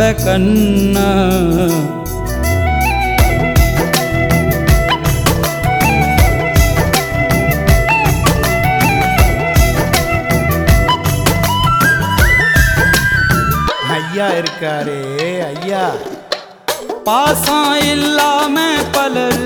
கண்ணா ஐயா இருக்காரே ஐயா பாசம் இல்லாம பலர்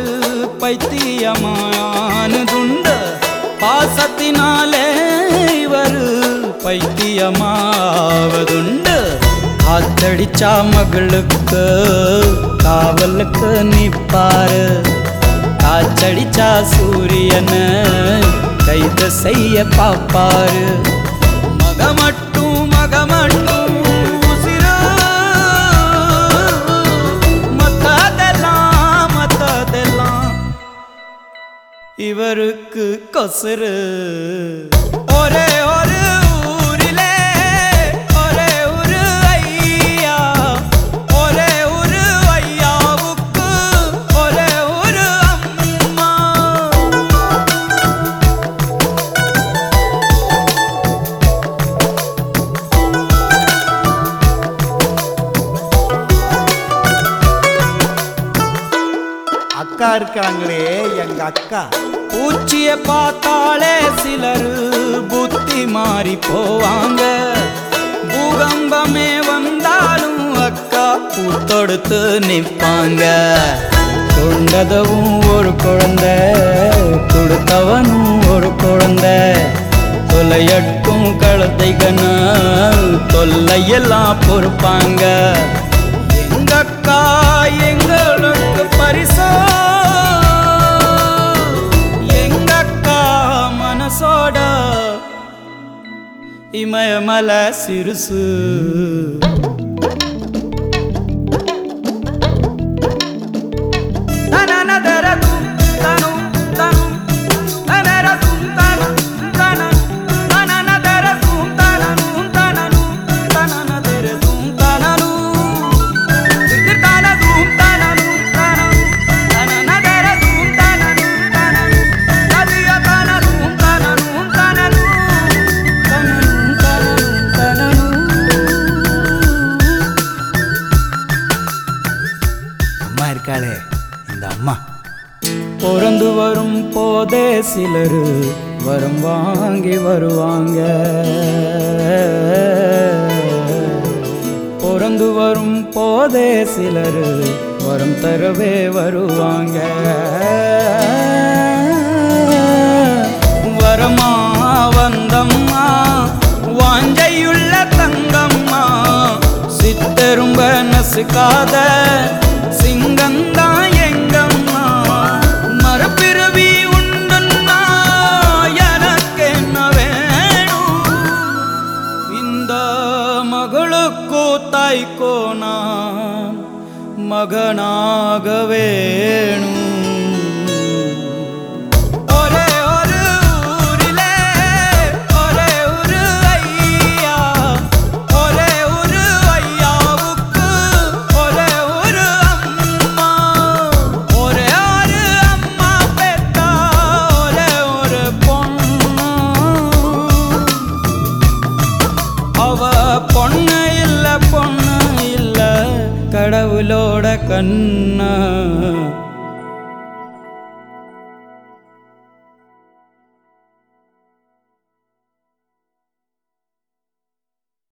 பைத்தியமானதுண்டு பாசத்தினாலே இவர் பைத்தியமாவதுண்டு காத்தடிச்சா மகளுக்கு காவலுக்கு நிப்பாரு காச்சடிச்சா சூரியனை கைது செய்ய பாப்பாரு மக மட்டும் மக மட்டும் உசிரு. மத்ததெல்லாம் மத்ததெல்லாம் இவருக்கு கொசுரு ஒரே ஒரு ஊரிலே ஒரே ஒரு ஐயா ஒரே ஒரு ஐயாவுக்கு ஒரே ஒரு அம்மா அக்கா இருக்காங்களே எங்க அக்கா பூச்சிய பார்த்தாலே சிலர் புத்தி மாறி போவாங்க பூகம்பமே வந்தாலும் அக்கா பூத்தொடுத்து நிற்பாங்க கொண்டதவும் ஒரு குழந்தை கொடுத்தவனும் ஒரு குழந்தை தொலையட்டும் கழுத்தைகனா தொல்லையெல்லாம் பொறுப்பாங்க எங்க அக்கா எங்களுக்கு பரிசோ எங்க அக்கா மனசோட இமயமல சிறுசு தனனதரதும் தனும் தனும் தனரதும் தனும் தனனும் தனனதரதும் தனனும் தனனும் தனனதரதும் தனனும் திக்குதனதும் தனனும் தனனும் தனனதரதும் தனனும் தனனும் ததியதனதும் தனனும் தனனும் தனனும் தனனும் தனனும் அம்மா இருக்காளே இந்த அம்மா பிறந்து வரும் போதே சிலர் வரம் வாங்கி வருவாங்க பிறந்து வரும் போதே சிலர் வரம் தரவே வருவாங்க வரமா வந்தம்மா வாஞ்சையுள்ள தங்கம்மா சித்தரும்ப நசுக்காத சிங்கந்தான் எங்கம்மா மறுபிறவி உண்டுன்னா எனக்கு என்ன வேணும் இந்த மகளுக்கோ தாய்க்கோ நான் மகனாக வேணும் ஒரே ஒரு ஊரிலே ஒரே ஒரு ஐயா ஒரே ஒரு ஐயாவுக்கு ஒரே ஒரு அம்மா ஒரே ஒரு அம்மா பெத்தா ஒரே ஒரு பொண்ணு அவ பொண்ணு இல்ல பொண்ணு இல்ல கடவுளோட கண்ணா